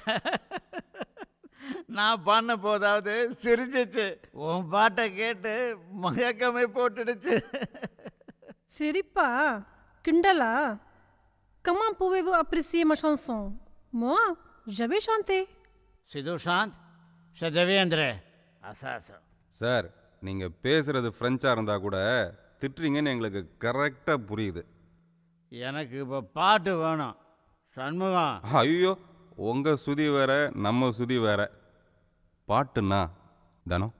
நான் பண்ண போதாவது சிரிச்சிச்சு உன் பாட்டை கேட்டு மயக்கமே போட்டுடுச்சு சிரிப்பா கிண்டலா Comment pouvez-vous apprécier ma chanson Moi, j'avais chanté. C'est Dushant, c'est Devendra. அசாசம் சார் நீங்கள் பேசுகிறது ஃப்ரெஞ்சாக இருந்தால் கூட திட்டுறீங்கன்னு எங்களுக்கு கரெக்டாக புரியுது எனக்கு இப்போ பாட்டு வேணும் சண்முகம் ஐயோ உங்கள் சுதி வேற நம்ம சுதி வேற பாட்டுன்னா தானோ